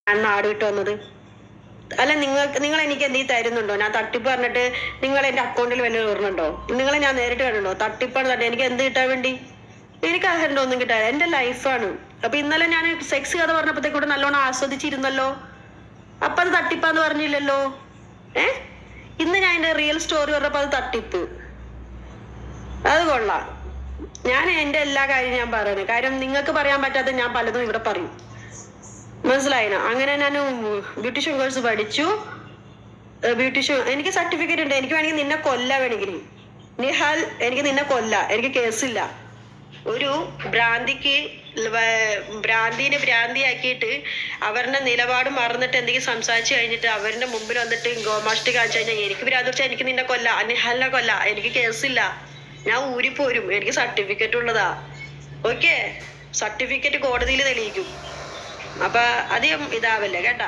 ഞാൻ നാട് വിട്ട് വന്നത് അല്ല നിങ്ങൾക്ക് നിങ്ങൾ എനിക്ക് എന്തെങ്കിലും തരുന്നുണ്ടോ ഞാൻ തട്ടിപ്പ് പറഞ്ഞിട്ട് നിങ്ങൾ എന്റെ അക്കൗണ്ടിൽ വല്ല കയറുന്നുണ്ടോ നിങ്ങളെ ഞാൻ നേരിട്ട് കണ്ടുണ്ടോ തട്ടിപ്പാണ് തട്ടി എനിക്ക് എന്ത് കിട്ടാൻ വേണ്ടി എനിക്ക് ആഹരണ്ടോ ഒന്നും കിട്ടാൻ എന്റെ ലൈഫാണ് അപ്പൊ ഇന്നലെ ഞാൻ സെക്സ് കഥ പറഞ്ഞപ്പോഴത്തേക്ക് കൂടെ നല്ലോണം ആസ്വദിച്ചിരുന്നല്ലോ അപ്പൊ അത് തട്ടിപ്പാന്ന് പറഞ്ഞില്ലല്ലോ ഏ ഇന്ന് ഞാൻ എന്റെ റിയൽ സ്റ്റോറി പറഞ്ഞപ്പോ അത് തട്ടിപ്പ് അത് കൊള്ളാം ഞാൻ എന്റെ എല്ലാ കാര്യവും ഞാൻ പറയണേ കാര്യം നിങ്ങൾക്ക് പറയാൻ പറ്റാത്ത ഞാൻ പലതും ഇവിടെ പറയും മനസ്സിലായിന അങ്ങനെ ഞാൻ ബ്യൂട്ടീഷ്യൻ കോഴ്സ് പഠിച്ചു ബ്യൂട്ടീഷ്യൻ എനിക്ക് സർട്ടിഫിക്കറ്റ് ഉണ്ട് എനിക്ക് വേണമെങ്കിൽ നിന്നെ കൊല്ല വേണമെങ്കിൽ നിഹാൽ എനിക്ക് നിന്നെ കൊല്ല എനിക്ക് കേസില്ല ഒരു ഭ്രാന്തിക്ക് വ- ഭ്രാന്തിനെ ഭ്രാന്തിയാക്കിയിട്ട് അവരുടെ നിലപാട് മറന്നിട്ട് എന്തെങ്കിലും സംസാരിച്ചു കഴിഞ്ഞിട്ട് അവരുടെ മുമ്പിൽ വന്നിട്ട് ഗോമാഷ്ടി കാണിച്ചു കഴിഞ്ഞാൽ എനിക്ക് ഭ്രാന്തി വെച്ചാൽ എനിക്ക് നിന്നെ കൊല്ല നിഹാലിനെ കൊല്ല എനിക്ക് കേസില്ല ഞാൻ ഊരിപ്പോരും എനിക്ക് സർട്ടിഫിക്കറ്റ് ഉള്ളതാ ഓക്കെ സർട്ടിഫിക്കറ്റ് കോടതിയിൽ തെളിയിക്കും അപ്പൊ അധികം ഇതാവല്ലേ കേട്ടാ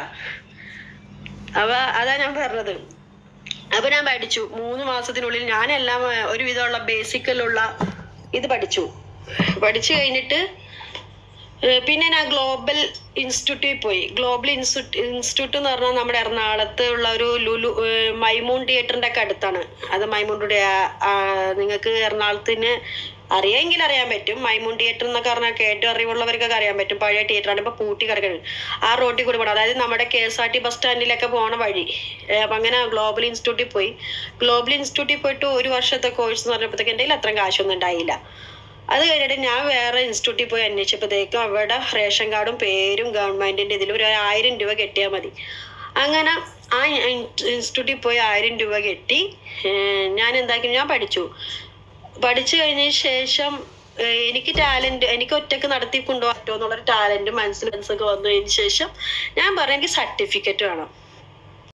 അപ്പൊ അതാ ഞാൻ പറഞ്ഞത് അപ്പൊ ഞാൻ പഠിച്ചു മൂന്ന് മാസത്തിനുള്ളിൽ ഞാനെല്ലാം ഏർ, ഒരുവിധമുള്ള ബേസിക്കലുള്ള ഇത് പഠിച്ചു പഠിച്ചു കഴിഞ്ഞിട്ട് ഏർ, പിന്നെ ഞാൻ ഗ്ലോബൽ ഇൻസ്റ്റിറ്റ്യൂട്ടിൽ പോയി ഗ്ലോബൽ ഇൻസ്റ്റിറ്റ്യൂട്ട് ഇൻസ്റ്റിറ്റ്യൂട്ട് എന്ന് പറഞ്ഞാൽ നമ്മുടെ എറണാകുളത്ത് ഉള്ള ഒരു ലുലു ഏർ, മൈമൂൺ തിയേറ്ററിന്റെ ഒക്കെ അടുത്താണ് അത് മൈമൂണിന്റെ നിങ്ങൾക്ക് എറണാകുളത്തിന് അറിയാമെങ്കിൽ അറിയാൻ പറ്റും മൈമൂൺ തിയേറ്റർ എന്നൊക്കെ പറഞ്ഞാൽ കേട്ട് അറിവുള്ളവർക്കൊക്കെ അറിയാൻ പറ്റും പഴയ തിയേറ്ററാണ് ഇപ്പൊ പൂട്ടി കിടക്കുന്നത് ആ റോട്ടിൽ കൂടി പോകണം അതായത് നമ്മുടെ K S R T bus സ്റ്റാൻഡിലൊക്കെ പോണ വഴി ഏർ, അപ്പൊ അങ്ങനെ ഗ്ലോബൽ ഇൻസ്റ്റിറ്റ്യൂട്ടിൽ പോയി ഗ്ലോബൽ ഇൻസ്റ്റിറ്റ്യൂട്ടിൽ പോയിട്ട് ഒരു വർഷത്തെ കോഴ്സ് എന്ന് പറഞ്ഞപ്പോഴത്തേക്ക് എൻ്റെ കയ്യിൽ അത്രയും കാശൊന്നും ഉണ്ടായില്ല അത് കഴിഞ്ഞിട്ട് ഞാൻ വേറെ ഇൻസ്റ്റിറ്റ്യൂട്ടിൽ പോയി അന്വേഷിച്ചപ്പോഴത്തേക്കും അവിടെ റേഷൻ കാർഡും പേരും ഗവൺമെന്റിന്റെ ഇതിൽ ഒരു ആയിരം രൂപ കെട്ടിയാൽ മതി അങ്ങനെ ആ ഇൻസ്റ്റിറ്റ്യൂട്ടിൽ പോയി ആയിരം രൂപ കെട്ടി ഏർ ഞാൻ എന്താക്കി ഞാൻ പഠിച്ചു പഠിച്ചു കഴിഞ്ഞതിന് ശേഷം ഏർ എനിക്ക് ടാലന്റ് എനിക്ക് ഒറ്റക്ക് നടത്തി കൊണ്ടുപോകാൻ പറ്റുമോ എന്നുള്ളൊരു ടാലന്റ് മനസ്സിൽ മനസ്സൊക്കെ വന്നതിന് ശേഷം ഞാൻ പറഞ്ഞു എനിക്ക് സർട്ടിഫിക്കറ്റ് വേണം